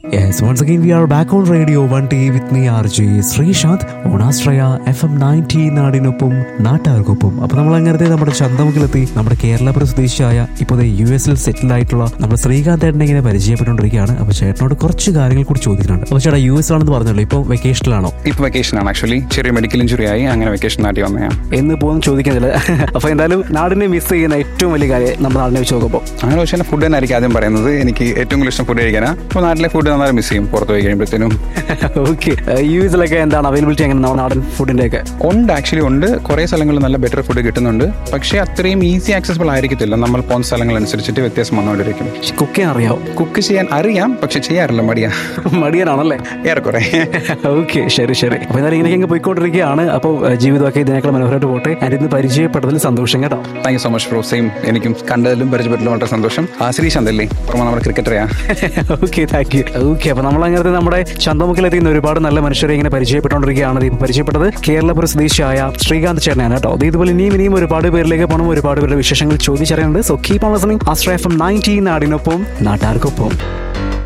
Yes, once again we are back on Radio 1T with me RJ Sreesanth ഓണാശ്രയ F M ninety നാടിനൊപ്പം നാട്ടുകാർക്കൊപ്പം അപ്പൊ നമ്മൾ അങ്ങനത്തെ നമ്മുടെ ചന്തമുക്കിലെത്തി നമ്മുടെ കേരളപുര സ്വദേശിയായ ഇപ്പോൾ യു എസിൽ സെറ്റിൽ ആയിട്ടുള്ള നമ്മുടെ ശ്രീകാന്ത് ചേട്ടനെ ഇങ്ങനെ പരിചയപ്പെട്ടുകൊണ്ടിരിക്കുകയാണ് അപ്പൊ ചേട്ടനോട് കുറച്ച് കാര്യങ്ങൾ കൂടി ചോദിക്കുന്നുണ്ട് അപ്പൊ ചേട്ടാ യു എസിലാണെന്ന് പറഞ്ഞല്ലോ ഇപ്പൊ വെക്കേഷനിലാണോ ഇപ്പൊ വെക്കേഷൻ ആണ് ആക്ച്വലി ചെറിയ മെഡിക്കൽ ഇഞ്ചുറി ആയി അങ്ങനെ വെക്കേഷൻ നാട്ടി വന്നതാണ് എന്ന് പോകുന്നു ചോദിക്കുന്നില്ല അപ്പൊ എന്തായാലും നാടിനെ മിസ് ചെയ്യുന്ന ഏറ്റവും വലിയ കാര്യം നമ്മുടെ നാടിനെ വെച്ച് നോക്കുമ്പോൾ അങ്ങനെ വെച്ചാൽ ഫുഡ് തന്നെ ആയിരിക്കും ആദ്യം പറയുന്നത് എനിക്ക് ഏറ്റവും കൂടുതൽ ഇഷ്ടം ഫുഡ് കഴിക്കാനാ അപ്പോൾ നാട്ടിലെ ഫുഡ് നന്നായി മിസ് ചെയ്യും പുറത്ത് പോയി കഴിയുമ്പോഴത്തേനും ഓക്കെ യു എസിലൊക്കെ എന്താണ് അവൈലബിലിറ്റി എങ്ങനെ നമ്മുടെ നാടൻ ഫുഡിന്റെ ഒക്കെ ഉണ്ട് ആക്ച്വലി ഉണ്ട് കുറേ സ്ഥലങ്ങളിൽ നല്ല ബെറ്റർ ഫുഡ് കിട്ടുന്നുണ്ട് പക്ഷേ അത്രയും ഈസി ആക്സസിബിൾ ആയിരിക്കത്തില്ല നമ്മൾ പോകുന്ന സ്ഥലങ്ങൾ അനുസരിച്ചിട്ട് വ്യത്യാസം വന്നുകൊണ്ടിരിക്കും കുക്ക് ചെയ്യാൻ അറിയാവോ കുക്ക് ചെയ്യാൻ അറിയാം പക്ഷെ ചെയ്യാറില്ല മടിയാ മടിയനാണല്ലേ ഏറെക്കുറെ ഓക്കെ ശരി ശരി അപ്പൊ എന്തായാലും ഇങ്ങനെ ഇങ്ങനെ പോയിക്കൊണ്ടിരിക്കുകയാണ് അപ്പോൾ ജീവിതമൊക്കെ ഇതിനേക്കാൾ മനോഹരമായിട്ട് പോട്ടെ ആൻഡ് ഇന്ന് പരിചയപ്പെട്ടതിൽ സന്തോഷം കേട്ടോ thank you so much bro same എനിക്കും കണ്ടതിലും പരിചയപ്പെട്ടതിലും വളരെ സന്തോഷം ആ ശ്രീശാന്ത് അല്ലേ പുറമെ നമ്മുടെ ക്രിക്കറ്ററിയാ ഓക്കെ താങ്ക് യു ഓക്കെ അപ്പൊ നമ്മൾ അങ്ങനത്തെ നമ്മുടെ ചന്തമുക്കിലെത്തിക്കുന്ന ഒരുപാട് നല്ല മനുഷ്യരെ ഇങ്ങനെ പരിചയപ്പെട്ടുകൊണ്ടിരിക്കുകയാണ് ഇപ്പൊ പരിചയപ്പെട്ടത് കേരളപുര സ്വദേശിയായ ശ്രീകാന്ത് ചേട്ടനാണ് കേട്ടോ അത് ഇതുപോലെ ഇനിയും ഇനിയും ഒരുപാട് പേരിലേക്ക് പോകണം ഒരുപാട് പേരുടെ വിശേഷങ്ങൾ ചോദിച്ചറിയുന്നുണ്ട് സോ കീപ് ഓൺ ലിസണിംഗ് ആസ്ട്രേ എഫ് എം നയൻറ്റീൻ നാടിനൊപ്പം നാട്ടുകാർക്കൊപ്പം